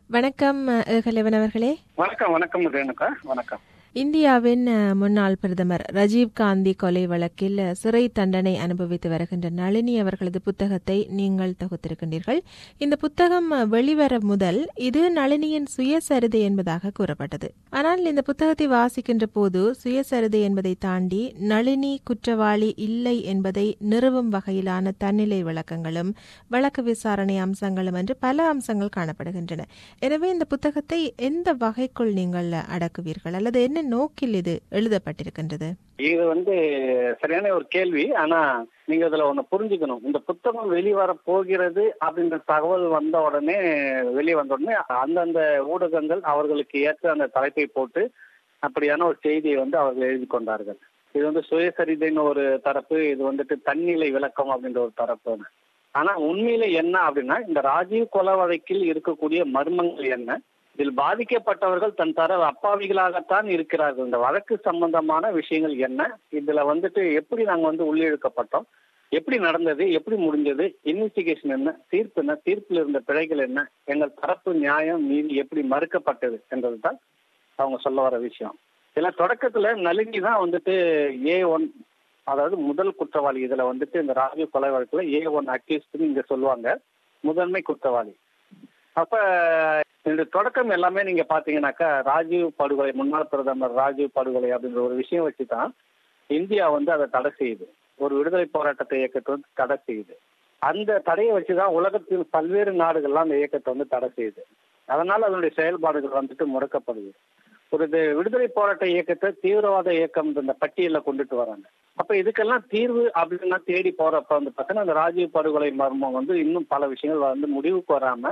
வணக்கம் ஏகலைவன் அவர்களே வணக்கம் வணக்கம் ரேணுகா வணக்கம் இந்தியாவின் அஹ், முன்னாள் பிரதமர் ராஜீவ் காந்தி கொலை வழக்கில் அஹ், சிறை தண்டனை அனுபவித்து வருகின்ற நளினி அவர்களது புத்தகத்தை நீங்கள் தொகுத்திருக்கின்றீர்கள் இந்த புத்தகம் அஹ், வெளிவர முதல் இது நளினியின் சுயசரிதை என்பதாக கூறப்பட்டது ஆனால் இந்த புத்தகத்தை வாசிக்கின்ற போது சுயசரிதை என்பதை தாண்டி நளினி குற்றவாளி இல்லை என்பதை நிறுவும் வகையிலான தன்னிலை விளக்கங்களும் வழக்கு விசாரணை அம்சங்களும் என்று பல அம்சங்கள் காணப்படுகின்றன எனவே இந்த புத்தகத்தை எந்த வகைக்குள் நீங்கள் அடக்குவீர்கள் அல்லது என்ன நோக்கில் இது எழுதப்பட்டிருக்கின்றது இது வந்து சரியான ஒரு கேள்வி ஆனா நீங்க இதுல ஒண்ணு புரிஞ்சுக்கணும் இந்த புத்தகம் வெளிவர போகிறது அப்படின்ற தகவல் வந்த உடனே வெளியே வந்த உடனே அந்தந்த ஊடகங்கள் அவர்களுக்கு ஏற்ற அந்த தலைப்பை போட்டு அப்படியான ஒரு செய்தியை வந்து அவர்கள் எழுதி கொண்டார்கள் இது வந்து சுயசரிதைன்னு ஒரு தரப்பு இது வந்துட்டு தன்னிலை விளக்கம் அப்படின்ற ஒரு தரப்பு ஆனா உண்மையில என்ன அப்படின்னா இந்த ராஜீவ் கொலை வழக்கில் இருக்கக்கூடிய மர்மங்கள் என்ன இதில் பாதிக்கப்பட்டவர்கள் தன் தர அப்பாவிகளாகத்தான் இருக்கிறார்கள் இந்த வழக்கு சம்பந்தமான விஷயங்கள் என்ன இதுல வந்துட்டு எப்படி நாங்க வந்து உள்ளிழுக்கப்பட்டோம் எப்படி நடந்தது எப்படி முடிஞ்சது இன்வெஸ்டிகேஷன் என்ன தீர்ப்பு என்ன தீர்ப்பில் இருந்த பிழைகள் என்ன எங்கள் தரப்பு நியாயம் நீதி எப்படி மறுக்கப்பட்டது என்றதுதான் அவங்க சொல்ல வர விஷயம் இதுல தொடக்கத்துல நளினி தான் வந்துட்டு ஏ ஒன் அதாவது முதல் குற்றவாளி இதுல வந்துட்டு இந்த ராஜீவ் கொலை வழக்குல ஏ ஒன் அக்யூஸ்ட்னு இங்க சொல்லுவாங்க முதன்மை குற்றவாளி அப்ப இந்த தொடக்கம் எல்லாமே நீங்க பாத்தீங்கன்னாக்கா ராஜீவ் படுகொலை முன்னாள் பிரதமர் ராஜீவ் படுகொலை அப்படின்ற ஒரு விஷயம் வச்சுதான் இந்தியா வந்து அதை தடை செய்யுது ஒரு விடுதலை போராட்டத்தை இயக்கத்தை வந்து தடை செய்யுது அந்த தடையை வச்சுதான் உலகத்தின் பல்வேறு நாடுகள்லாம் அந்த இயக்கத்தை வந்து தடை செய்யுது அதனால அதனுடைய செயல்பாடுகள் வந்துட்டு முடக்கப்படுது ஒரு இது விடுதலை போராட்ட இயக்கத்தை தீவிரவாத இயக்கம் இந்த பட்டியல கொண்டுட்டு வராங்க அப்ப இதுக்கெல்லாம் தீர்வு அப்படின்னா தேடி போறப்ப வந்து பார்த்தீங்கன்னா அந்த ராஜீவ் படுகொலை மர்மம் வந்து இன்னும் பல விஷயங்கள் வந்து முடிவுக்கு வராம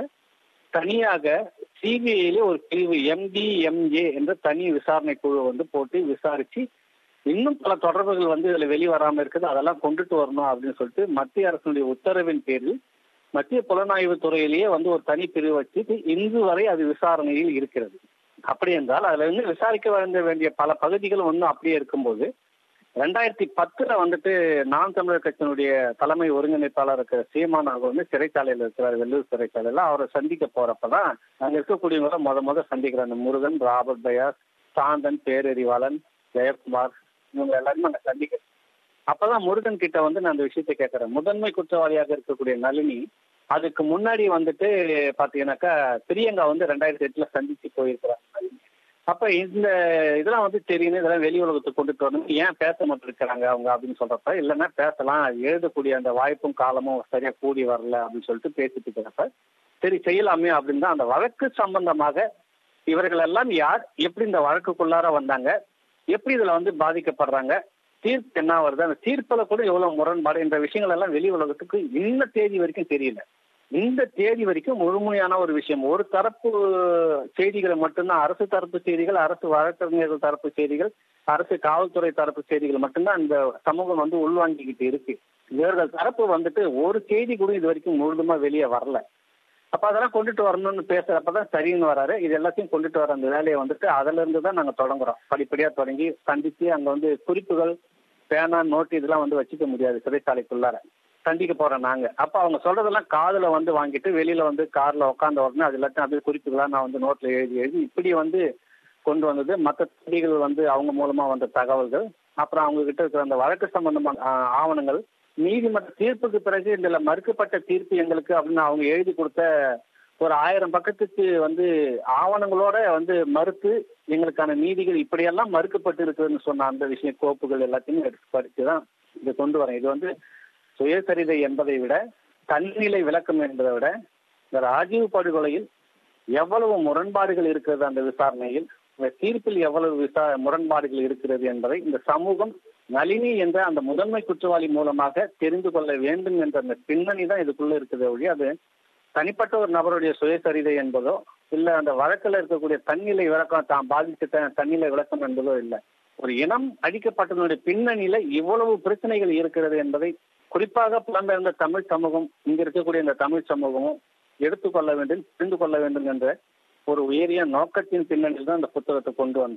தனியாக சிபிஐல ஒரு பிரிவு எம்டிஎம்ஏ என்ற தனி விசாரணை குழு வந்து போட்டு விசாரிச்சு இன்னும் பல தொடர்புகள் வந்து இதுல வெளிவராம இருக்குது அதெல்லாம் கொண்டுட்டு வரணும் அப்படின்னு சொல்லிட்டு மத்திய அரசுடைய உத்தரவின் பேரில் மத்திய புலனாய்வு துறையிலேயே வந்து ஒரு தனி பிரிவு வச்சு இன்று வரை அது விசாரணையில் இருக்கிறது அப்படி என்றால் அதுல இருந்து விசாரிக்க வேண்ட வேண்டிய பல பகுதிகள் ஒன்றும் அப்படியே இருக்கும்போது ரெண்டாயிரத்தி பத்துல வந்துட்டு நான் தமிழர் கட்சியினுடைய தலைமை ஒருங்கிணைப்பாளர் இருக்கிற சீமான் அவர் வந்து சிறைச்சாலையில் இருக்கிறார் வெள்ளூர் சிறைச்சாலையில அவரை சந்திக்க போறப்பதான் அங்க இருக்கக்கூடியவங்க முத முத சந்திக்கிற அந்த முருகன் ராபர்ட் பயாஸ் சாந்தன் பேரறிவாளன் ஜெயக்குமார் இவங்க எல்லாருமே அங்க சந்திக்க அப்பதான் முருகன் கிட்ட வந்து நான் அந்த விஷயத்தை கேட்கறேன் முதன்மை குற்றவாளியாக இருக்கக்கூடிய நளினி அதுக்கு முன்னாடி வந்துட்டு பாத்தீங்கன்னாக்கா பிரியங்கா வந்து ரெண்டாயிரத்தி எட்டுல சந்திச்சு போயிருக்கிறாங்க அப்ப இந்த இதெல்லாம் வந்து தெரியும் இதெல்லாம் வெளி உலகத்துக்கு கொண்டுட்டு வரணும் ஏன் பேச மட்டும் இருக்கிறாங்க அவங்க அப்படின்னு சொல்றப்ப இல்லைன்னா பேசலாம் எழுதக்கூடிய அந்த வாய்ப்பும் காலமும் சரியா கூடி வரல அப்படின்னு சொல்லிட்டு பேசிட்டு இருக்கிறப்ப சரி செய்யலாமே அப்படின்னு தான் அந்த வழக்கு சம்பந்தமாக இவர்கள் எல்லாம் யார் எப்படி இந்த வழக்குக்குள்ளார வந்தாங்க எப்படி இதுல வந்து பாதிக்கப்படுறாங்க தீர்ப்பு என்ன வருது அந்த தீர்ப்புல கூட எவ்வளவு முரண்பாடு என்ற விஷயங்கள் எல்லாம் வெளி உலகத்துக்கு இந்த தேதி வரைக்கும் தெரியல இந்த தேதி வரைக்கும் முழுமையான ஒரு விஷயம் ஒரு தரப்பு செய்திகளை மட்டும்தான் அரசு தரப்பு செய்திகள் அரசு வழக்கறிஞர்கள் தரப்பு செய்திகள் அரசு காவல்துறை தரப்பு செய்திகள் மட்டும்தான் இந்த சமூகம் வந்து உள்வாங்கிக்கிட்டு இருக்கு இவர்கள் தரப்பு வந்துட்டு ஒரு செய்தி கூட இது வரைக்கும் முழுதுமா வெளியே வரல அப்ப அதெல்லாம் கொண்டுட்டு வரணும்னு பேசுறப்பதான் சரின்னு வராரு இது எல்லாத்தையும் கொண்டுட்டு வர அந்த வேலையை வந்துட்டு அதுல இருந்து தான் நாங்க தொடங்குறோம் படிப்படியா தொடங்கி சந்திச்சு அங்க வந்து குறிப்புகள் பேனா நோட்டு இதெல்லாம் வந்து வச்சுக்க முடியாது சிறைச்சாலைக்குள்ளார சந்திக்க போறோம் நாங்க அப்ப அவங்க சொல்றதெல்லாம் காதுல வந்து வாங்கிட்டு வெளியில வந்து கார்ல உட்காந்த உடனே அது எல்லாத்தையும் அப்படியே குறிப்புகளா நான் வந்து நோட்ல எழுதி எழுதி இப்படி வந்து கொண்டு வந்தது மற்ற செய்திகள் வந்து அவங்க மூலமா வந்த தகவல்கள் அப்புறம் அவங்க கிட்ட இருக்கிற அந்த வழக்கு சம்பந்தமான ஆ- ஆவணங்கள் நீதிமன்ற தீர்ப்புக்கு பிறகு இதுல மறுக்கப்பட்ட தீர்ப்பு எங்களுக்கு அப்படின்னு அவங்க எழுதி கொடுத்த ஒரு ஆயிரம் பக்கத்துக்கு வந்து ஆவணங்களோட வந்து மறுத்து எங்களுக்கான நீதிகள் இப்படியெல்லாம் மறுக்கப்பட்டு இருக்குதுன்னு சொன்ன அந்த விஷய கோப்புகள் எல்லாத்தையும் எடுத்து படிச்சு தான் இதை கொண்டு வரேன் இது வந்து சுயசரிதை என்பதை விட தன்னிலை விளக்கம் என்பதை விட இந்த ராஜீவ் படுகொலையில் எவ்வளவு முரண்பாடுகள் இருக்கிறது அந்த விசாரணையில் இந்த தீர்ப்பில் எவ்வளவு விசா முரண்பாடுகள் இருக்கிறது என்பதை இந்த சமூகம் நளினி என்ற அந்த முதன்மை குற்றவாளி மூலமாக தெரிந்து கொள்ள வேண்டும் என்ற அந்த பின்னணி தான் இதுக்குள்ள இருக்குது ஒழிய அது தனிப்பட்ட ஒரு நபருடைய சுயசரிதை என்பதோ இல்ல அந்த வழக்கில் இருக்கக்கூடிய தன்னிலை விளக்கம் தான் பாதித்த த- தன்னிலை விளக்கம் என்பதோ இல்லை ஒரு இனம் அழிக்கப்பட்டதனுடைய பின்னணியில இவ்வளவு பிரச்சனைகள் இருக்கிறது என்பதை குறிப்பாக புலம்பெயர்ந்த தமிழ் சமூகம் இங்க இருக்கக்கூடிய இந்த தமிழ் சமூகமும் எடுத்துக்கொள்ள வேண்டும் தெரிந்து கொள்ள வேண்டும் என்ற ஒரு உயரிய நோக்கத்தின் பின்னணியில் தான் இந்த புத்தகத்தை கொண்டு வந்தோம்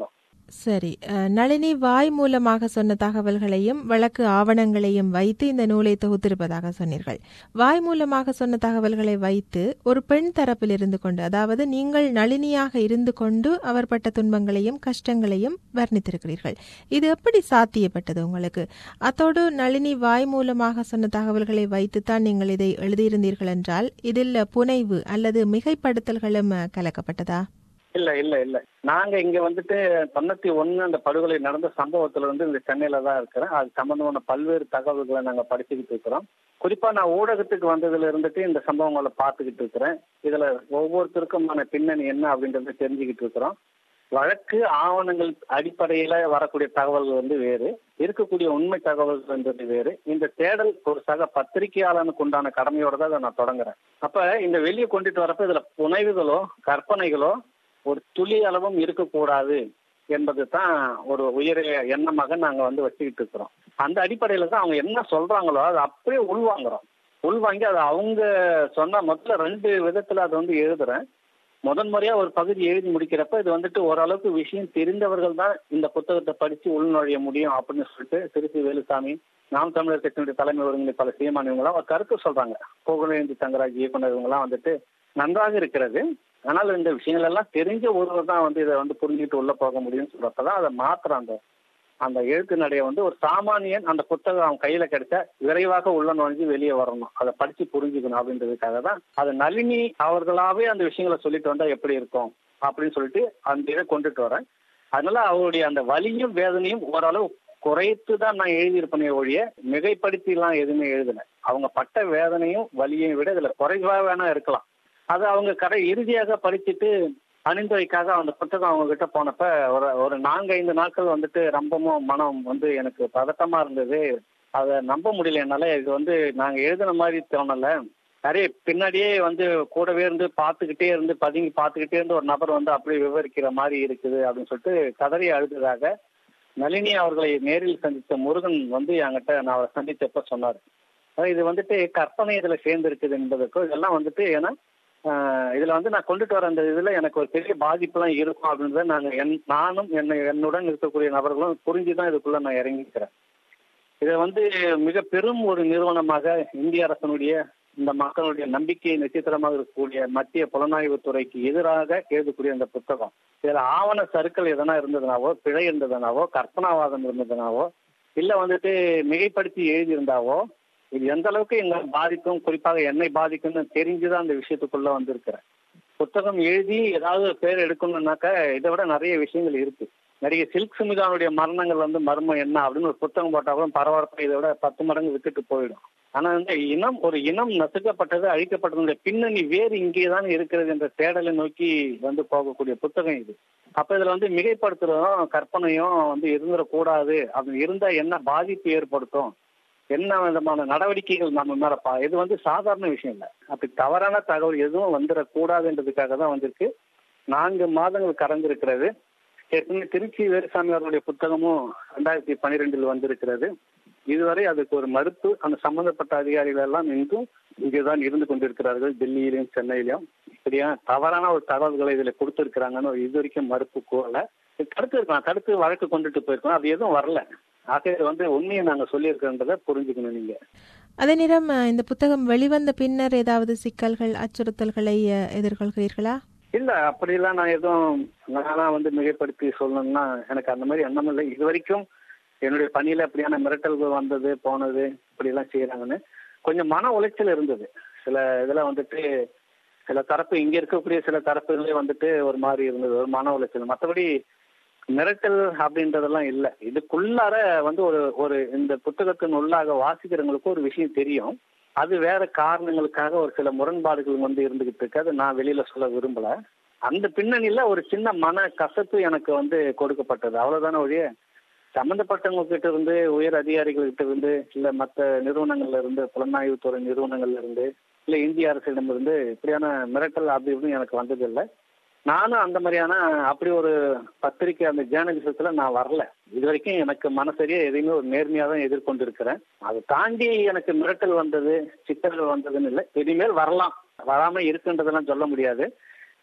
சரி அஹ், நளினி வாய் மூலமாக சொன்ன தகவல்களையும் வழக்கு ஆவணங்களையும் வைத்து இந்த நூலை தொகுத்திருப்பதாக சொன்னீர்கள் வாய் மூலமாக சொன்ன தகவல்களை வைத்து ஒரு பெண் தரப்பில் இருந்து கொண்டு அதாவது நீங்கள் நளினியாக இருந்து கொண்டு அவர் பட்ட துன்பங்களையும் கஷ்டங்களையும் வர்ணித்திருக்கிறீர்கள் இது எப்படி சாத்தியப்பட்டது உங்களுக்கு அத்தோடு நளினி வாய் மூலமாக சொன்ன தகவல்களை வைத்துத்தான் நீங்கள் இதை எழுதியிருந்தீர்கள் என்றால் இதில் புனைவு அல்லது மிகைப்படுத்தல்களும் அஹ், கலக்கப்பட்டதா இல்ல இல்ல இல்ல நாங்க இங்க வந்துட்டு தொண்ணூத்தி ஒண்ணு அந்த படுகொலை நடந்த சம்பவத்துல வந்து இந்த சென்னையில தான் இருக்கிறேன் அது சம்பந்தமான பல்வேறு தகவல்களை நாங்க படிச்சுக்கிட்டு இருக்கிறோம் குறிப்பா நான் ஊடகத்துக்கு வந்ததுல இருந்துட்டு இந்த சம்பவங்களை பார்த்துக்கிட்டு இருக்கிறேன் இதுல ஒவ்வொருத்தருக்குமான பின்னணி என்ன அப்படின்றத தெரிஞ்சுக்கிட்டு இருக்கிறோம் வழக்கு ஆவணங்கள் அடிப்படையில வரக்கூடிய தகவல்கள் வந்து வேறு இருக்கக்கூடிய உண்மை தகவல்கள் என்பது வேறு இந்த தேடல் ஒரு சக பத்திரிகையாளனுக்கு உண்டான கடமையோட தான் இதை நான் தொடங்குறேன் அப்ப இந்த வெளியே கொண்டுட்டு வரப்ப இதுல புனைவுகளோ கற்பனைகளோ ஒரு துளி அளவும் இருக்கக்கூடாது என்பது தான் ஒரு உயரிய எண்ணமாக நாங்க வந்து வச்சுக்கிட்டு இருக்கிறோம் அந்த அடிப்படையில தான் அவங்க என்ன சொல்றாங்களோ அதை அப்படியே உள்வாங்குறோம் உள்வாங்கி அதை அவங்க சொன்ன முதல்ல ரெண்டு விதத்துல அதை வந்து எழுதுறேன் முதன் முறையா ஒரு பகுதி எழுதி முடிக்கிறப்ப இது வந்துட்டு ஓரளவுக்கு விஷயம் தெரிந்தவர்கள் தான் இந்த புத்தகத்தை படிச்சு உள்நுழைய முடியும் அப்படின்னு சொல்லிட்டு திருச்சி வேலுசாமி நாம் தமிழர் கட்சியினுடைய தலைமை ஒருங்கிணைப்பாளர் சீமான் இவங்கெல்லாம் ஒரு கருத்து சொல்றாங்க புகழேந்தி தங்கராஜ் இயக்குனர் இவங்கெல்லாம் வந்துட்டு நன்றாக இருக்கிறது ஆனால் இந்த விஷயங்கள் எல்லாம் தெரிஞ்ச ஒருவர் தான் வந்து இதை வந்து புரிஞ்சுட்டு உள்ள போக முடியும்னு சொல்றப்பதான் அதை மாத்துறான் அந்த அந்த எழுத்து நடைய வந்து ஒரு சாமானியன் அந்த புத்தகம் அவன் கையில கிடைச்சா விரைவாக உள்ள நுழைஞ்சு வெளியே வரணும் அதை படிச்சு புரிஞ்சுக்கணும் அப்படின்றதுக்காக தான் அது நளினி அவர்களாவே அந்த விஷயங்களை சொல்லிட்டு வந்தா எப்படி இருக்கும் அப்படின்னு சொல்லிட்டு அந்த இதை கொண்டுட்டு வரேன் அதனால அவருடைய அந்த வலியும் வேதனையும் ஓரளவு குறைத்து தான் நான் எழுதியிருப்பேனே ஒழிய மிகைப்படுத்தி எல்லாம் எதுவுமே எழுதல அவங்க பட்ட வேதனையும் வலியையும் விட இதுல குறைவா வேணா இருக்கலாம் அது அவங்க கடை இறுதியாக படிச்சுட்டு அணிந்துரைக்காக அந்த புத்தகம் அவங்க கிட்ட போனப்ப ஒரு ஒரு நான்கு ஐந்து நாட்கள் வந்துட்டு ரொம்பவும் மனம் வந்து எனக்கு பதட்டமா இருந்தது அதை நம்ப முடியல என்னால இது வந்து நாங்க எழுதின மாதிரி தோணல நிறைய பின்னாடியே வந்து கூடவே இருந்து பார்த்துக்கிட்டே இருந்து பதுங்கி பார்த்துக்கிட்டே இருந்து ஒரு நபர் வந்து அப்படியே விவரிக்கிற மாதிரி இருக்குது அப்படின்னு சொல்லிட்டு கதறி அழுததாக நளினி அவர்களை நேரில் சந்தித்த முருகன் வந்து என்கிட்ட நான் அவரை சந்திச்சப்ப சொன்னார் அதாவது இது வந்துட்டு கற்பனை இதுல சேர்ந்து இருக்குது என்பதற்கோ இதெல்லாம் வந்துட்டு ஏன்னா ஆஹ் இதுல வந்து நான் கொண்டுட்டு வர அந்த இதுல எனக்கு ஒரு பெரிய பாதிப்புலாம் இருக்கும் அப்படின்றத நாங்க என் நானும் என்னை என்னுடன் இருக்கக்கூடிய நபர்களும் புரிஞ்சுதான் இதுக்குள்ள நான் இறங்கிக்கிறேன் இதை வந்து மிக பெரும் ஒரு நிறுவனமாக இந்திய அரசனுடைய இந்த மக்களுடைய நம்பிக்கை நட்சத்திரமாக இருக்கக்கூடிய மத்திய புலனாய்வு துறைக்கு எதிராக எழுதக்கூடிய அந்த புத்தகம் இதுல ஆவண சருக்கள் எதனா இருந்ததுனாவோ பிழை இருந்ததுனாவோ கற்பனாவாதம் இருந்ததுனாவோ இல்ல வந்துட்டு மிகைப்படுத்தி எழுதியிருந்தாவோ இது எந்த அளவுக்கு எங்களை பாதிக்கும் குறிப்பாக என்னை பாதிக்கும்னு தெரிஞ்சுதான் அந்த விஷயத்துக்குள்ள வந்திருக்கிறேன் புத்தகம் எழுதி ஏதாவது பேர் எடுக்கணும்னாக்க இதை விட நிறைய விஷயங்கள் இருக்கு நிறைய சில்க் சுமிதானுடைய மரணங்கள் வந்து மர்மம் என்ன அப்படின்னு ஒரு புத்தகம் போட்டாலும் பரபரப்பா இதை விட பத்து மடங்கு விட்டுட்டு போயிடும் ஆனா வந்து இனம் ஒரு இனம் நசுக்கப்பட்டது அழிக்கப்பட்டதுடைய பின்னணி வேறு இங்கேதான் இருக்கிறது என்ற தேடலை நோக்கி வந்து போகக்கூடிய புத்தகம் இது அப்ப இதுல வந்து மிகைப்படுத்துறதும் கற்பனையும் வந்து இருந்துடக்கூடாது அப்படி இருந்தா என்ன பாதிப்பு ஏற்படுத்தும் என்ன விதமான நடவடிக்கைகள் நம்ம மேல பா இது வந்து சாதாரண விஷயம் இல்லை அப்படி தவறான தகவல் எதுவும் வந்துடக்கூடாதுன்றதுக்காக தான் வந்திருக்கு நான்கு மாதங்கள் கடந்திருக்கிறது ஏற்கனவே திருச்சி வேலுசாமி அவர்களுடைய புத்தகமும் ரெண்டாயிரத்தி பன்னிரெண்டில் வந்திருக்கிறது இதுவரை அதுக்கு ஒரு மறுப்பு அந்த சம்பந்தப்பட்ட அதிகாரிகள் எல்லாம் இன்றும் இங்கேதான் இருந்து கொண்டிருக்கிறார்கள் டெல்லியிலும் சென்னையிலும் சரியா தவறான ஒரு தகவல்களை இதுல கொடுத்திருக்கிறாங்கன்னு ஒரு இது வரைக்கும் மறுப்பு கூறல தடுத்து இருக்கலாம் தடுத்து வழக்கு கொண்டுட்டு போயிருக்கோம் அது எதுவும் வரல ஆக இது வந்து உண்மையை நாங்க சொல்லியிருக்கிறோன்றதை புரிஞ்சுக்கணும் நீங்க அதே நேரம் அஹ், இந்த புத்தகம் வெளிவந்த பின்னர் ஏதாவது சிக்கல்கள் அச்சுறுத்தல்களை அஹ், எதிர்கொள்கிறீர்களா இல்ல அப்படிலாம் நான் எதுவும் நானா வந்து மிகைப்படுத்தி சொல்லணும்னா எனக்கு அந்த மாதிரி எண்ணம் இல்லை இது வரைக்கும் என்னுடைய பணியில அப்படியான மிரட்டல்கள் வந்தது போனது இப்படி எல்லாம் செய்யறாங்கன்னு கொஞ்சம் மன உளைச்சல் இருந்தது சில இதுல வந்துட்டு சில தரப்பு இங்க இருக்கக்கூடிய சில தரப்புகளே வந்துட்டு ஒரு மாதிரி இருந்தது ஒரு மன உளைச்சல் மற்றபடி மிரட்டல் அப்படின்றதெல்லாம் இல்லை இதுக்குள்ளார வந்து ஒரு ஒரு இந்த புத்தகத்தின் உள்ளாக வாசிக்கிறவங்களுக்கு ஒரு விஷயம் தெரியும் அது வேற காரணங்களுக்காக ஒரு சில முரண்பாடுகள் வந்து இருந்துகிட்டு இருக்கு அது நான் வெளியில சொல்ல விரும்பல அந்த பின்னணியில ஒரு சின்ன மன கசப்பு எனக்கு வந்து கொடுக்கப்பட்டது அவ்வளவுதானே ஒழிய சம்பந்தப்பட்டவங்க கிட்ட இருந்து உயர் அதிகாரிகள் கிட்ட இருந்து இல்ல மற்ற நிறுவனங்கள்ல இருந்து புலனாய்வுத்துறை நிறுவனங்கள்ல இருந்து இல்ல இந்திய அரசிடமிருந்து இப்படியான மிரட்டல் அப்படி இப்படின்னு எனக்கு வந்ததில்லை நானும் அந்த மாதிரியான அப்படி ஒரு பத்திரிக்கை அந்த ஜேர்னலிசத்துல நான் வரல இது வரைக்கும் எனக்கு மனசரியா எதையுமே ஒரு நேர்மையா தான் எதிர்கொண்டு இருக்கிறேன் அதை தாண்டி எனக்கு மிரட்டல் வந்தது சிக்கல்கள் வந்ததுன்னு இல்லை இனிமேல் வரலாம் வராம இருக்குன்றதெல்லாம் சொல்ல முடியாது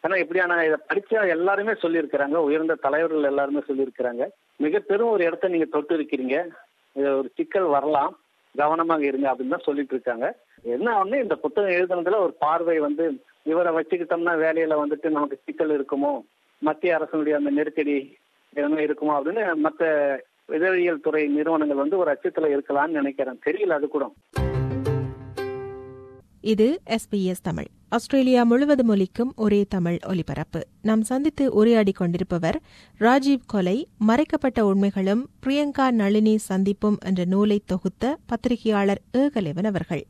ஏன்னா இப்படியான இதை படிச்ச எல்லாருமே சொல்லியிருக்கிறாங்க உயர்ந்த தலைவர்கள் எல்லாருமே சொல்லியிருக்கிறாங்க மிக பெரும் ஒரு இடத்த நீங்க தொட்டு இருக்கிறீங்க இது ஒரு சிக்கல் வரலாம் கவனமாக இருங்க அப்படின்னு தான் சொல்லிட்டு இருக்காங்க என்ன ஒண்ணு இந்த புத்தகம் எழுதுனதுல ஒரு பார்வை வந்து இவரை வச்சுக்கிட்டோம்னா வேலையில வந்துட்டு நமக்கு சிக்கல் இருக்குமோ மத்திய அரசனுடைய அந்த நெருக்கடி எதுவுமே இருக்குமோ அப்படின்னு மற்ற இதழியல் துறை நிறுவனங்கள் வந்து ஒரு அச்சத்துல இருக்கலாம்னு நினைக்கிறேன் தெரியல அது கூட இது எஸ்பிஎஸ் தமிழ் ஆஸ்திரேலியா முழுவதும் ஒலிக்கும் ஒரே தமிழ் ஒலிபரப்பு நாம் சந்தித்து உரையாடிக் கொண்டிருப்பவர் ராஜீவ் கொலை மறைக்கப்பட்ட உண்மைகளும் பிரியங்கா நளினி சந்திப்பும் என்ற நூலை தொகுத்த பத்திரிகையாளர் ஏகலேவன் அவர்கள்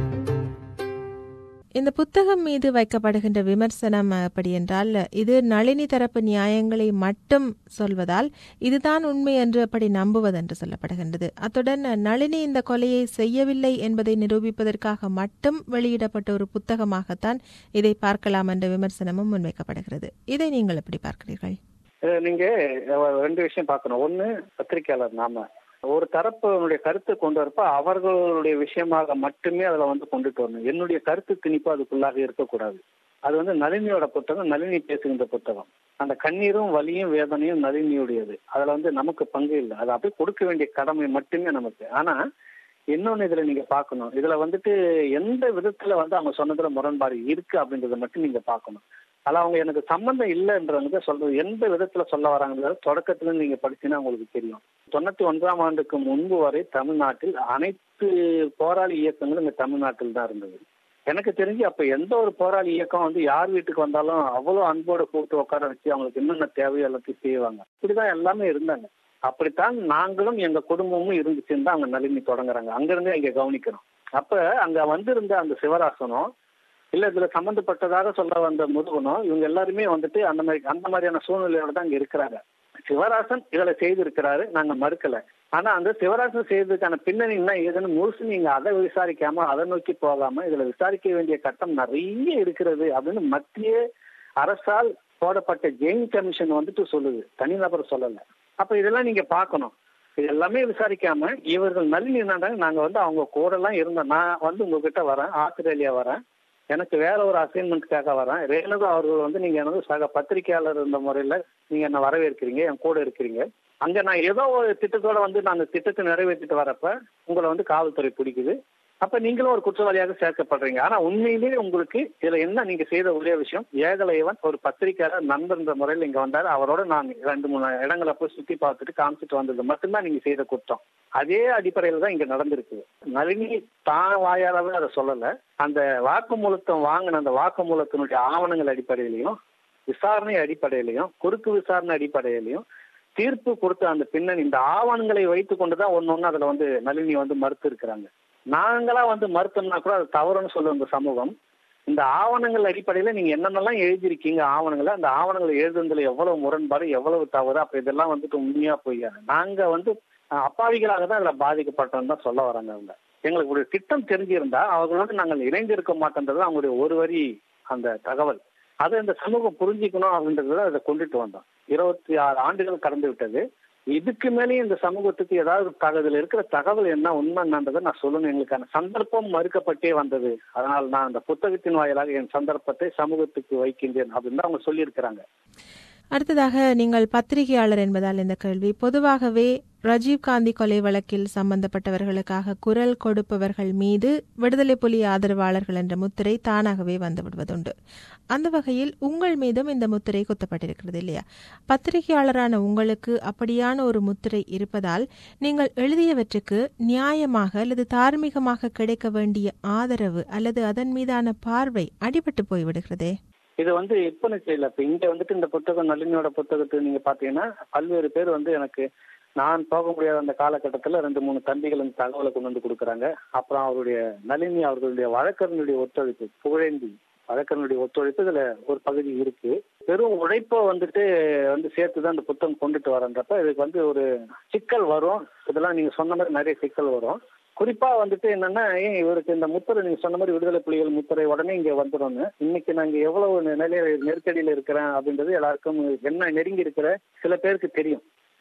இந்த புத்தகம் மீது வைக்கப்படுகின்ற விமர்சனம் அப்படி என்றால் இது நளினி தரப்பு நியாயங்களை மட்டும் சொல்வதால் இதுதான் உண்மை என்று அப்படி நம்புவது என்று சொல்லப்படுகின்றது அத்துடன் நளினி இந்த கொலையை செய்யவில்லை என்பதை நிரூபிப்பதற்காக மட்டும் வெளியிடப்பட்ட ஒரு புத்தகமாகத்தான் இதை பார்க்கலாம் என்ற விமர்சனமும் முன்வைக்கப்படுகிறது இதை நீங்கள் எப்படி பார்க்கிறீர்கள் நீங்க ரெண்டு விஷயம் பார்க்கணும் ஒண்ணு பத்திரிகையாளர் நாம ஒரு தரப்புடைய கருத்தை கொண்டு வரப்ப அவர்களுடைய விஷயமாக மட்டுமே அதுல வந்து கொண்டுட்டு வரணும் என்னுடைய கருத்து திணிப்பு அதுக்குள்ளாக இருக்கக்கூடாது அது வந்து நளினியோட புத்தகம் நளினி பேசுகின்ற புத்தகம் அந்த கண்ணீரும் வலியும் வேதனையும் நளினியுடையது அதுல வந்து நமக்கு பங்கு இல்லை அது அப்படியே கொடுக்க வேண்டிய கடமை மட்டுமே நமக்கு ஆனா இன்னொன்னு இதுல நீங்க பாக்கணும் இதுல வந்துட்டு எந்த விதத்துல வந்து அவங்க சொன்னதுல முரண்பாடு இருக்கு அப்படின்றத மட்டும் நீங்க பாக்கணும் அதில் அவங்க எனக்கு சம்பந்தம் இல்லைன்றவங்க சொல்றது எந்த விதத்துல சொல்ல வராங்கிறது தொடக்கத்துல நீங்க படிச்சீங்கன்னா உங்களுக்கு தெரியும் தொண்ணூத்தி ஒன்றாம் ஆண்டுக்கு முன்பு வரை தமிழ்நாட்டில் அனைத்து போராளி இயக்கங்களும் இங்க தமிழ்நாட்டில் தான் இருந்தது எனக்கு தெரிஞ்சு அப்ப எந்த ஒரு போராளி இயக்கம் வந்து யார் வீட்டுக்கு வந்தாலும் அவ்வளவு அன்போட கூப்பிட்டு உட்கார வச்சு அவங்களுக்கு என்னென்ன தேவையோ எல்லாத்தையும் செய்வாங்க இப்படிதான் எல்லாமே இருந்தாங்க அப்படித்தான் நாங்களும் எங்க குடும்பமும் இருந்துச்சுன்னு தான் அவங்க நளினி தொடங்குறாங்க அங்கிருந்து இங்க கவனிக்கிறோம் அப்ப அங்க வந்திருந்த அந்த சிவராசனம் இல்ல இதுல சம்பந்தப்பட்டதாக சொல்ல வந்த முருகனும் இவங்க எல்லாருமே வந்துட்டு அந்த மாதிரி அந்த மாதிரியான சூழ்நிலையோட தான் இங்க இருக்கிறாங்க சிவராசன் இதுல செய்திருக்கிறாரு நாங்க மறுக்கல ஆனா அந்த சிவராசன் செய்ததுக்கான பின்னணி என்ன ஏதுன்னு முழுசு நீங்க அதை விசாரிக்காம அதை நோக்கி போகாம இதுல விசாரிக்க வேண்டிய கட்டம் நிறைய இருக்கிறது அப்படின்னு மத்திய அரசால் போடப்பட்ட ஜெயின் கமிஷன் வந்துட்டு சொல்லுது தனிநபர் சொல்லல அப்ப இதெல்லாம் நீங்க பாக்கணும் இது எல்லாமே விசாரிக்காம இவர்கள் நளினி என்னடாங்க நாங்க வந்து அவங்க கூட எல்லாம் இருந்தோம் நான் வந்து உங்ககிட்ட வரேன் ஆஸ்திரேலியா வரேன் எனக்கு வேற ஒரு அசைன்மெண்ட்காக வரேன் ரேணுகு அவர்கள் வந்து நீங்க எனது சக பத்திரிகையாளர் இருந்த முறையில நீங்க என்ன வரவேற்கிறீங்க என் கூட இருக்கிறீங்க அங்க நான் ஏதோ ஒரு திட்டத்தோட வந்து நான் அந்த திட்டத்தை நிறைவேற்றிட்டு வரப்ப உங்களை வந்து காவல்துறை பிடிக்குது அப்ப நீங்களும் ஒரு குற்றவாளியாக சேர்க்கப்படுறீங்க ஆனா உண்மையிலேயே உங்களுக்கு இதுல என்ன நீங்க செய்த ஒரே விஷயம் ஏகலைவன் ஒரு பத்திரிகையாளர் நண்பர்ன்ற முறையில் இங்க வந்தாரு அவரோட நான் ரெண்டு மூணு இடங்களை போய் சுத்தி பார்த்துட்டு காமிச்சிட்டு வந்தது மட்டும்தான் நீங்க செய்த குற்றம் அதே அடிப்படையில தான் இங்க நடந்திருக்கு நளினி தான் வாயாலவே அதை சொல்லல அந்த வாக்குமூலத்தம் வாங்கின அந்த வாக்குமூலத்தினுடைய ஆவணங்கள் அடிப்படையிலையும் விசாரணை அடிப்படையிலையும் குறுக்கு விசாரணை அடிப்படையிலையும் தீர்ப்பு கொடுத்த அந்த பின்னணி இந்த ஆவணங்களை வைத்து கொண்டுதான் ஒன்னு ஒன்னு அதுல வந்து நளினி வந்து மறுத்து இருக்கிறாங்க நாங்களா வந்து மறுத்தோம்னா கூட அது தவறுன்னு சொல்லும் இந்த சமூகம் இந்த ஆவணங்கள் அடிப்படையில நீங்க என்னென்னலாம் எழுதியிருக்கீங்க ஆவணங்களை அந்த ஆவணங்களை எழுதுனதுல எவ்வளவு முரண்பாடு எவ்வளவு தவறு அப்ப இதெல்லாம் வந்துட்டு உண்மையா பொய்யா நாங்க வந்து அப்பாவிகளாக தான் இதுல பாதிக்கப்பட்டோம் தான் சொல்ல வராங்க அவங்க எங்களுக்கு ஒரு திட்டம் தெரிஞ்சிருந்தா அவர்களோடு நாங்கள் இணைந்திருக்க மாட்டோன்றது அவங்களுடைய ஒரு வரி அந்த தகவல் அதை இந்த சமூகம் புரிஞ்சுக்கணும் அப்படின்றத அதை கொண்டுட்டு வந்தோம் இருபத்தி ஆறு ஆண்டுகள் கடந்து விட்டது இதுக்கு மேலேயும் இந்த சமூகத்துக்கு ஏதாவது தகவல் இருக்கிற தகவல் என்ன உண்மை என்னன்றதை நான் சொல்லணும் எங்களுக்கான சந்தர்ப்பம் மறுக்கப்பட்டே வந்தது அதனால் நான் அந்த புத்தகத்தின் வாயிலாக என் சந்தர்ப்பத்தை சமூகத்துக்கு வைக்கின்றேன் அப்படின்னு தான் அவங்க சொல்லியிருக்கிறாங்க அடுத்ததாக நீங்கள் பத்திரிகையாளர் என்பதால் இந்த கேள்வி பொதுவாகவே ராஜீவ்காந்தி கொலை வழக்கில் சம்பந்தப்பட்டவர்களுக்காக குரல் கொடுப்பவர்கள் மீது விடுதலை புலி ஆதரவாளர்கள் என்ற முத்திரை தானாகவே வந்துவிடுவதுண்டு அந்த வகையில் உங்கள் மீதும் இந்த முத்திரை குத்தப்பட்டிருக்கிறது இல்லையா பத்திரிகையாளரான உங்களுக்கு அப்படியான ஒரு முத்திரை இருப்பதால் நீங்கள் எழுதியவற்றுக்கு நியாயமாக அல்லது தார்மீகமாக கிடைக்க வேண்டிய ஆதரவு அல்லது அதன் மீதான பார்வை அடிபட்டு போய்விடுகிறதே இது வந்து இப்ப இல்ல இப்ப இங்க வந்துட்டு இந்த புத்தகம் நளினியோட புத்தகத்தை நீங்க பாத்தீங்கன்னா பல்வேறு பேர் வந்து எனக்கு நான் போக முடியாத அந்த காலகட்டத்துல ரெண்டு மூணு தம்பிகள் அந்த தகவலை கொண்டு வந்து கொடுக்குறாங்க அப்புறம் அவருடைய நளினி அவர்களுடைய வழக்கறிஞருடைய ஒத்துழைப்பு புகழேந்தி வழக்கறிஞருடைய ஒத்துழைப்பு இதுல ஒரு பகுதி இருக்கு பெரும் உழைப்பை வந்துட்டு வந்து சேர்த்து தான் இந்த புத்தகம் கொண்டுட்டு வரன்றப்ப இதுக்கு வந்து ஒரு சிக்கல் வரும் இதெல்லாம் நீங்க சொன்ன மாதிரி நிறைய சிக்கல் வரும் குறிப்பா வந்துட்டு என்னன்னா ஏன் இவருக்கு இந்த முத்திரை நீங்க சொன்ன மாதிரி விடுதலை புலிகள் முத்திரை உடனே இங்க வந்துடும்னு இன்னைக்கு நாங்க எவ்வளவு நிலையில நெருக்கடியில இருக்கிறேன் அப்படின்றது எல்லாருக்கும் என்ன நெருங்கி இருக்கிற சில பேருக்கு தெரியும்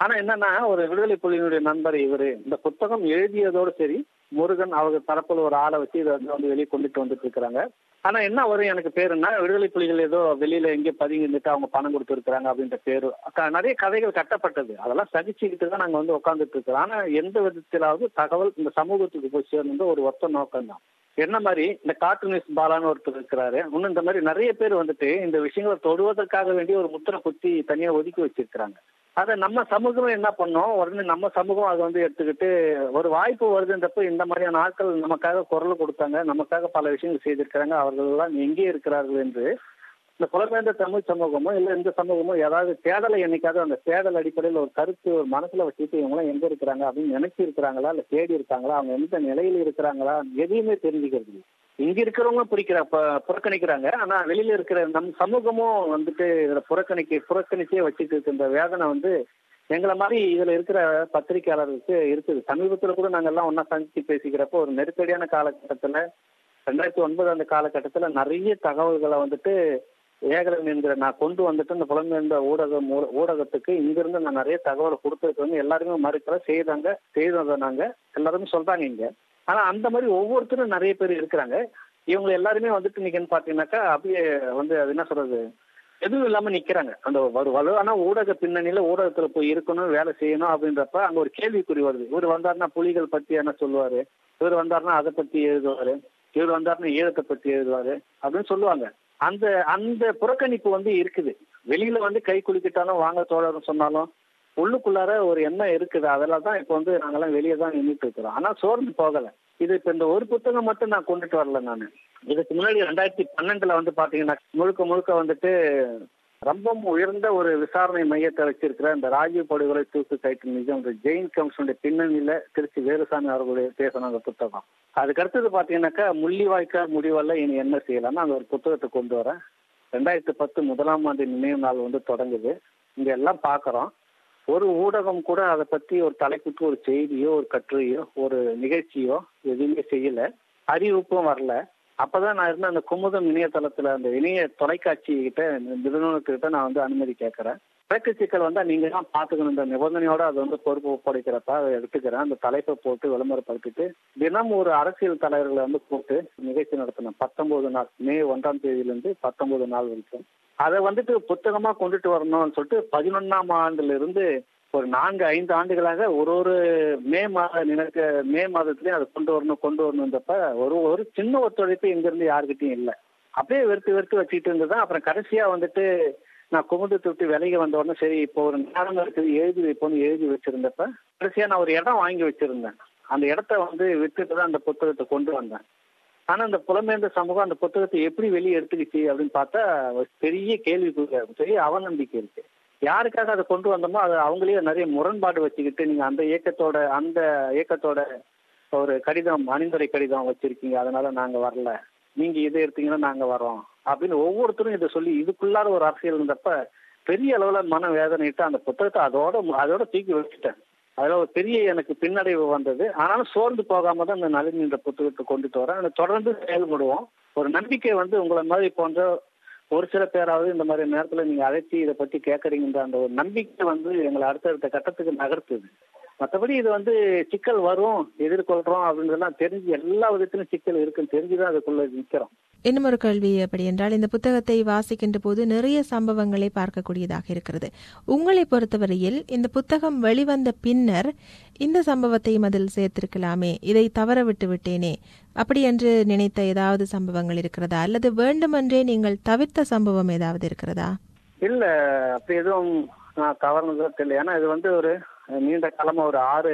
ஆனா என்னன்னா ஒரு விடுதலை புலியினுடைய நண்பர் இவரு இந்த புத்தகம் எழுதியதோடு சரி முருகன் அவங்க தரப்புல ஒரு ஆளை வச்சு இதை வந்து வெளியே கொண்டுட்டு வந்துட்டு இருக்கிறாங்க ஆனா என்ன வரும் எனக்கு பேருன்னா விடுதலை புலிகள் ஏதோ வெளியில எங்கேயோ பதுங்கி இருந்துட்டு அவங்க பணம் கொடுத்துருக்காங்க அப்படின்ற பேரு க- நிறைய கதைகள் கட்டப்பட்டது அதெல்லாம் சகிச்சுக்கிட்டு தான் நாங்க வந்து உட்காந்துட்டு இருக்கிறோம் ஆனா எந்த விதத்திலாவது தகவல் இந்த சமூகத்துக்கு போய் சேர்ந்து ஒரு ஒத்த நோக்கம் தான் என்ன மாதிரி இந்த கார்ட்டூனிஸ்ட் பாலான்னு ஒருத்தர் இருக்கிறாரு இன்னும் இந்த மாதிரி நிறைய பேர் வந்துட்டு இந்த விஷயங்களை தொடுவதற்காக வேண்டி ஒரு முத்திரை குத்தி தனியா ஒதுக்கி வச்சிருக்கிறாங்க அதை நம்ம சமூகம் என்ன பண்ணோம் உடனே நம்ம சமூகம் அதை வந்து எடுத்துக்கிட்டு ஒரு வாய்ப்பு வருதுன்றப்ப இந்த மாதிரியான ஆட்கள் நமக்காக குரல் கொடுத்தாங்க நமக்காக பல விஷயங்கள் செய்திருக்கிறாங்க அவர்கள் எல்லாம் எங்கே இருக்கிறார்கள் என்று இந்த புலம்பெயர்ந்த தமிழ் சமூகமோ இல்லை இந்த சமூகமோ ஏதாவது தேடலை என்னைக்காவது அந்த தேடல் அடிப்படையில் ஒரு கருத்து ஒரு மனசுல வச்சுட்டு இவங்களாம் எங்க இருக்கிறாங்க அப்படின்னு நினைச்சு இருக்கிறாங்களா இல்லை தேடி இருக்காங்களா அவங்க எந்த நிலையில இருக்கிறாங்களா எதையுமே தெரிஞ்சுக்கிறது இல்லை. இங்க இருக்கிறவங்க பிடிக்கிற ப- புறக்கணிக்கிறாங்க ஆனா வெளியில இருக்கிற நம் சமூகமும் வந்துட்டு இதுல புறக்கணிக்க புறக்கணிச்சே வச்சுட்டு இருக்க இந்த வேதனை வந்து எங்களை மாதிரி இதுல இருக்கிற பத்திரிகையாளர்களுக்கு இருக்குது சமீபத்துல கூட நாங்க எல்லாம் ஒன்னா சந்திச்சு பேசிக்கிறப்போ ஒரு நெருக்கடியான காலகட்டத்துல ரெண்டாயிரத்தி ஒன்பது அந்த காலகட்டத்துல நிறைய தகவல்களை வந்துட்டு ஏகலன் என்கிற நான் கொண்டு வந்துட்டு இந்த புலம்பெயர்ந்த ஊடகம் ஊ- ஊடகத்துக்கு இங்கிருந்து நான் நிறைய தகவலை கொடுத்ததுக்கு வந்து எல்லாருமே மறுக்கிற செய்தாங்க செய்ததை நாங்க எல்லாருமே சொல்றாங்க இங்க ஆனா அந்த மாதிரி ஒவ்வொருத்தரும் நிறைய பேர் இருக்கிறாங்க இவங்க எல்லாருமே வந்துட்டு இன்னைக்குன்னு பாத்தீங்கன்னாக்கா அப்படியே வந்து அது என்ன சொல்றது எதுவும் இல்லாம நிக்கிறாங்க அந்த ஒரு வலுவான ஊடக பின்னணியில ஊடகத்துல போய் இருக்கணும் வேலை செய்யணும் அப்படின்றப்ப அங்க ஒரு கேள்விக்குறி வருது இவர் வந்தாருன்னா புலிகள் பத்தி என்ன சொல்லுவாரு இவர் வந்தாருன்னா அதை பத்தி எழுதுவாரு இவர் வந்தாருன்னா ஈழத்தை பத்தி எழுதுவாரு அப்படின்னு சொல்லுவாங்க அந்த அந்த புறக்கணிப்பு வந்து இருக்குது வெளியில வந்து கை குலுக்கிட்டாலும் வாங்க தோழர்னு சொன்னாலும் உள்ளுக்குள்ளார ஒரு எண்ணம் இருக்குது அதெல்லாம் தான் இப்போ வந்து நாங்கெல்லாம் வெளியே தான் நின்றுட்டு இருக்கிறோம் ஆனா சோர்ந்து போகல இது இப்ப இந்த ஒரு புத்தகம் மட்டும் நான் கொண்டுட்டு வரல நான் இதுக்கு முன்னாடி ரெண்டாயிரத்தி பன்னெண்டுல வந்து பாத்தீங்கன்னா முழுக்க முழுக்க வந்துட்டு ரொம்பவும் உயர்ந்த ஒரு விசாரணை மையத்தை வச்சிருக்கிற இந்த ராஜீவ் படுகொலை தூக்கு கைட்டு நிஜம் இந்த ஜெயின் கமிஷனுடைய பின்னணியில திருச்சி வேலுசாமி அவர்களுடைய பேசின அந்த புத்தகம் அதுக்கு அடுத்தது பாத்தீங்கன்னாக்கா முள்ளிவாய்க்கால் முடிவல்ல இனி என்ன செய்யலாம்னு அந்த ஒரு புத்தகத்தை கொண்டு வரேன் ரெண்டாயிரத்தி பத்து முதலாம் ஆண்டு நினைவு நாள் வந்து தொடங்குது இங்க எல்லாம் பாக்குறோம் ஒரு ஊடகம் கூட அதை பத்தி ஒரு தலைப்புக்கு ஒரு செய்தியோ ஒரு கட்டுரையோ ஒரு நிகழ்ச்சியோ எதுவுமே செய்யல அறிவிப்பும் வரல அப்பதான் நான் இருந்த அந்த குமுதம் இணையதளத்துல அந்த இணைய தொலைக்காட்சி கிட்ட நிறுவனத்துக்கிட்ட நான் வந்து அனுமதி கேட்கறேன் வழக்கு சிக்கல் வந்தா நீங்க தான் பாத்துக்கணும் இந்த நிபந்தனையோட அதை வந்து பொறுப்பு ஒப்படைக்கிறப்ப அதை எடுத்துக்கிறேன் அந்த தலைப்பை போட்டு விளம்பரப்படுத்திட்டு தினம் ஒரு அரசியல் தலைவர்களை வந்து கூப்பிட்டு நிகழ்ச்சி நடத்தினேன் பத்தொன்பது நாள் மே ஒன்றாம் தேதியிலிருந்து பத்தொன்பது நாள் வரைக்கும் அதை வந்துட்டு புத்தகமா கொண்டுட்டு வரணும்னு சொல்லிட்டு பதினொன்னாம் ஆண்டுல இருந்து ஒரு நான்கு ஐந்து ஆண்டுகளாக ஒரு ஒரு மே மாத நினைக்க மே மாதத்துலயும் அதை கொண்டு வரணும் கொண்டு வரணுன்றப்ப ஒரு ஒரு சின்ன ஒத்துழைப்பு இங்கிருந்து யாருக்கிட்டையும் இல்லை அப்படியே வெறுத்து வெறுத்து வச்சுக்கிட்டு இருந்ததுதான் அப்புறம் கடைசியா வந்துட்டு நான் குமுதத்தை விட்டு விலகி வந்த உடனே சரி இப்போ ஒரு நேரம் இருக்குது எழுதி வைப்போம்னு எழுதி வச்சிருந்தப்ப கடைசியா நான் ஒரு இடம் வாங்கி வச்சிருந்தேன் அந்த இடத்த வந்து வித்துட்டு தான் அந்த புத்தகத்தை கொண்டு வந்தேன் ஆனா அந்த புலம்பெயர்ந்த சமூகம் அந்த புத்தகத்தை எப்படி வெளியே எடுத்துக்கிச்சு அப்படின்னு பார்த்தா ஒரு பெரிய கேள்விக்குரிய பெரிய அவநம்பிக்கை இருக்கு யாருக்காக அதை கொண்டு வந்தோமோ அது அவங்களே நிறைய முரண்பாடு வச்சுக்கிட்டு நீங்க அந்த இயக்கத்தோட அந்த இயக்கத்தோட ஒரு கடிதம் அணிந்துரை கடிதம் வச்சிருக்கீங்க அதனால நாங்க வரல நீங்க இதை எடுத்தீங்கன்னா நாங்க வரோம் அப்படின்னு ஒவ்வொருத்தரும் இதை சொல்லி இதுக்குள்ளார ஒரு அரசியல் இருந்தப்ப பெரிய அளவுல மன வேதனைட்டு அந்த புத்தகத்தை அதோட அதோட தூக்கி வச்சுட்டேன் அதுல ஒரு பெரிய எனக்கு பின்னடைவு வந்தது ஆனாலும் சோர்ந்து போகாம தான் இந்த நளினி என்ற புத்தகத்தை கொண்டுட்டு வரேன் அதை தொடர்ந்து செயல்படுவோம் ஒரு நம்பிக்கை வந்து உங்களை மாதிரி போன்ற ஒரு சில பேராவது இந்த மாதிரி நேரத்துல நீங்க அழைச்சி இதை பத்தி கேட்கறீங்கன்ற அந்த ஒரு நம்பிக்கை வந்து எங்களை அடுத்தடுத்த கட்டத்துக்கு நகர்த்துது மற்றபடி இது வந்து சிக்கல் வரும் எதிர்கொள்றோம் அப்படின்றதெல்லாம் தெரிஞ்சு எல்லா விதத்திலும் சிக்கல் இருக்குன்னு தெரிஞ்சுதான் அதுக்குள்ள நிக்கிறோம் இன்னும் ஒரு கேள்வி எப்படி என்றால் இந்த புத்தகத்தை வாசிக்கின்ற போது நிறைய சம்பவங்களை பார்க்கக்கூடியதாக இருக்கிறது உங்களை பொறுத்தவரையில் இந்த புத்தகம் வெளிவந்த பின்னர் இந்த சம்பவத்தையும் அதில் சேர்த்திருக்கலாமே இதை தவற விட்டு விட்டேனே அப்படி என்று நினைத்த ஏதாவது சம்பவங்கள் இருக்கிறதா அல்லது வேண்டுமென்றே நீங்கள் தவிர்த்த சம்பவம் ஏதாவது இருக்கிறதா இல்ல அப்படி எதுவும் நான் கவர்னதா தெரியல ஏன்னா இது வந்து ஒரு நீண்ட காலமா ஒரு ஆறு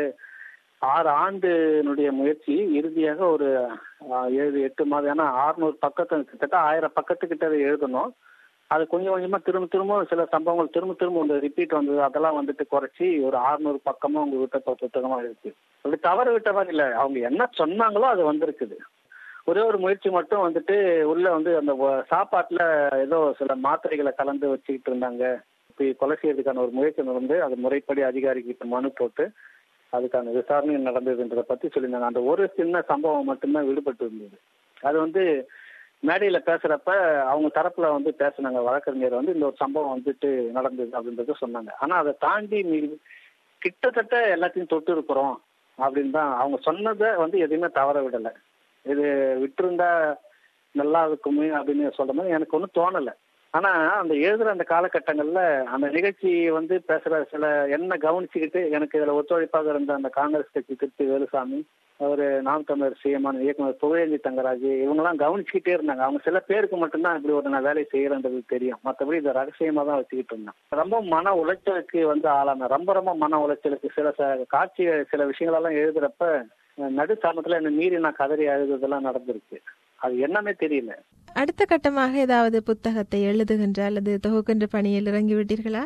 ஆறு ஆண்டுனுடைய முயற்சி இறுதியாக ஒரு ஆஹ், ஏழு எட்டு மாதம் ஏன்னா ஆறுநூறு பக்கத்து கிட்டத்தட்ட ஆயிரம் பக்கத்துக்கிட்ட அதை எழுதணும் அது கொஞ்சம் கொஞ்சமா திரும்ப திரும்ப சில சம்பவங்கள் திரும்ப திரும்ப வந்து ரிப்பீட் வந்தது அதெல்லாம் வந்துட்டு குறைச்சி ஒரு ஆறுநூறு பக்கமா உங்க விட்ட பு- புத்தகமா இருக்கு அப்படி தவறு விட்ட மாதிரி இல்ல அவங்க என்ன சொன்னாங்களோ அது வந்திருக்குது ஒரே ஒரு முயற்சி மட்டும் வந்துட்டு உள்ள வந்து அந்த வ- சாப்பாட்டுல ஏதோ சில மாத்திரைகளை கலந்து வச்சுக்கிட்டு இருந்தாங்க இப்படி கொலை செய்யறதுக்கான ஒரு முயற்சி நடந்து அது முறைப்படி அதிகாரிகிட்ட மனு போட்டு அதுக்கான விசாரணை நடந்ததுன்றதை பத்தி சொல்லியிருந்தாங்க அந்த ஒரு சின்ன சம்பவம் மட்டும்தான் விடுபட்டு இருந்தது அது வந்து மேடையில பேசுறப்ப அவங்க தரப்புல வந்து பேசுனாங்க வழக்கறிஞர் வந்து இந்த ஒரு சம்பவம் வந்துட்டு நடந்தது அப்படின்றத சொன்னாங்க ஆனா அதை தாண்டி மீறி கிட்டத்தட்ட எல்லாத்தையும் தொட்டு இருக்கிறோம் அப்படின்னு தான் அவங்க சொன்னதை வந்து எதையுமே தவற விடலை இது விட்டிருந்தா நல்லா இருக்குமே அப்படின்னு சொல்ற மாதிரி எனக்கு ஒன்றும் தோணலை ஆனா அந்த எழுதுற அந்த காலகட்டங்கள்ல அந்த நிகழ்ச்சி வந்து பேசுற சில என்ன கவனிச்சுக்கிட்டு எனக்கு இதுல ஒத்துழைப்பாக இருந்த அந்த காங்கிரஸ் கட்சி திருச்சி வேலுசாமி அவர் நாம் தமிழர் சிஎமான இயக்குனர் புகழேந்தி தங்கராஜ் இவங்கெல்லாம் கவனிச்சுக்கிட்டே இருந்தாங்க அவங்க சில பேருக்கு மட்டும்தான் இப்படி ஒரு நான் வேலை செய்யறன்றது தெரியும் மற்றபடி இதை ரகசியமா தான் வச்சுக்கிட்டு இருந்தேன் ரொம்ப மன உளைச்சலுக்கு வந்து ஆளான ரொம்ப ரொம்ப மன உளைச்சலுக்கு சில காட்சி சில விஷயங்களெல்லாம் எழுதுறப்ப நடு சாமத்துல என்ன மீறி நான் கதறி அழுதுதெல்லாம் நடந்திருக்கு அது என்னன்னே தெரியல அடுத்த கட்டமாக ஏதாவது புத்தகத்தை எழுதுகின்ற அல்லது தொகுக்கின்ற பணியில் இறங்கி விட்டீர்களா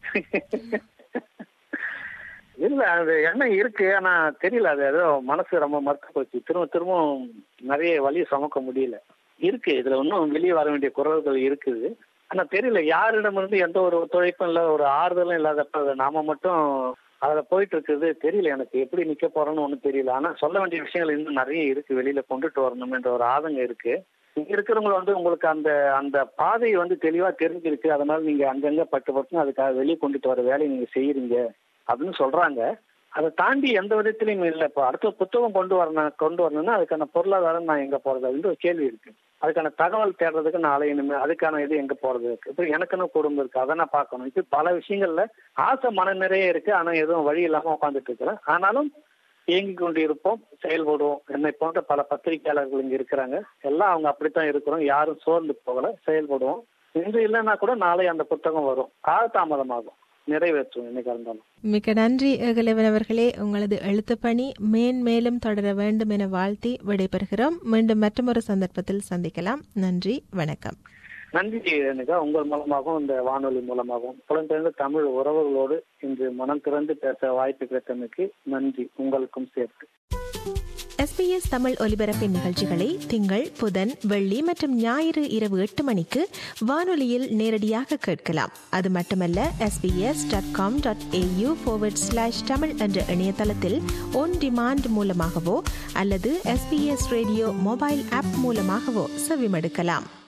இல்ல அது எண்ணம் இருக்கு ஆனா தெரியல அது ஏதோ மனசு ரொம்ப மறுத்து போச்சு திரும்ப திரும்பவும் நிறைய வழி சுமக்க முடியல இருக்கு இதுல இன்னும் வெளியே வர வேண்டிய குரல்கள் இருக்குது ஆனா தெரியல யாரிடமிருந்து எந்த ஒரு ஒத்துழைப்பும் இல்ல ஒரு ஆறுதலும் இல்லாதப்ப நாம மட்டும் அதுல போயிட்டு இருக்குது தெரியல எனக்கு எப்படி நிக்க போறோம்னு ஒண்ணும் தெரியல ஆனா சொல்ல வேண்டிய விஷயங்கள் இன்னும் நிறைய இருக்கு வெளியில கொண்டுட்டு வரணும்ன்ற ஒரு ஆதங்கம் இருக்கு இங்க இருக்கிறவங்க வந்து உங்களுக்கு அந்த அந்த பாதை வந்து தெளிவா தெரிஞ்சிருக்கு அதனால நீங்க அங்கங்க பட்டு பட்டு அதுக்காக வெளியே கொண்டுட்டு வர வேலையை நீங்க செய்யறீங்க அப்படின்னு சொல்றாங்க அதை தாண்டி எந்த விதத்திலையும் இல்லை இப்போ அடுத்த புத்தகம் கொண்டு வரணும் கொண்டு வரணும்னா அதுக்கான பொருளாதாரம் நான் எங்க போறது அப்படின்னு ஒரு கேள்வி இருக்கு அதுக்கான தகவல் தேடுறதுக்கு நாளை இனிமே அதுக்கான இது எங்க போறது இருக்கு இப்போ எனக்குன்னு குடும்பம் இருக்கு அதை நான் பார்க்கணும் இப்போ பல விஷயங்கள்ல ஆசை மன நிறைய இருக்கு ஆனா எதுவும் வழி இல்லாம உட்காந்துட்டு இருக்கிறேன் ஆனாலும் இயங்கி கொண்டு இருப்போம் செயல்படுவோம் என்னை போன்ற பல பத்திரிகையாளர்கள் இங்க இருக்கிறாங்க எல்லாம் அவங்க அப்படித்தான் இருக்கிறோம் யாரும் சோர்ந்து போகல செயல்படுவோம் இன்று இல்லைன்னா கூட நாளை அந்த புத்தகம் வரும் காலதாமதமாகும் நிறைவேற்றும் என்னைக்கு இருந்தாலும் மிக்க நன்றி ஏகலைவன் அவர்களே உங்களது எழுத்து பணி மேன்மேலும் தொடர வேண்டும் என வாழ்த்தி விடைபெறுகிறோம் மீண்டும் மற்றொரு சந்தர்ப்பத்தில் சந்திக்கலாம் நன்றி வணக்கம் நன்றி ரேணுகா உங்கள் மூலமாகவும் இந்த வானொலி மூலமாகவும் புலம்பெயர்ந்த தமிழ் உறவுகளோடு இன்று மனம் திறந்து பேச வாய்ப்பு கிடைத்தமைக்கு நன்றி உங்களுக்கும் சேர்த்து எஸ்பிஎஸ் தமிழ் ஒலிபரப்பின் நிகழ்ச்சிகளை திங்கள் புதன் வெள்ளி மற்றும் ஞாயிறு இரவு எட்டு மணிக்கு வானொலியில் நேரடியாக கேட்கலாம் அது மட்டுமல்ல SBS dot com dot AU forward slash Tamil என்ற இணையதளத்தில் ஒன் டிமாண்ட் மூலமாகவோ அல்லது எஸ்பிஎஸ் ரேடியோ மொபைல் ஆப் மூலமாகவோ செவிமடுக்கலாம்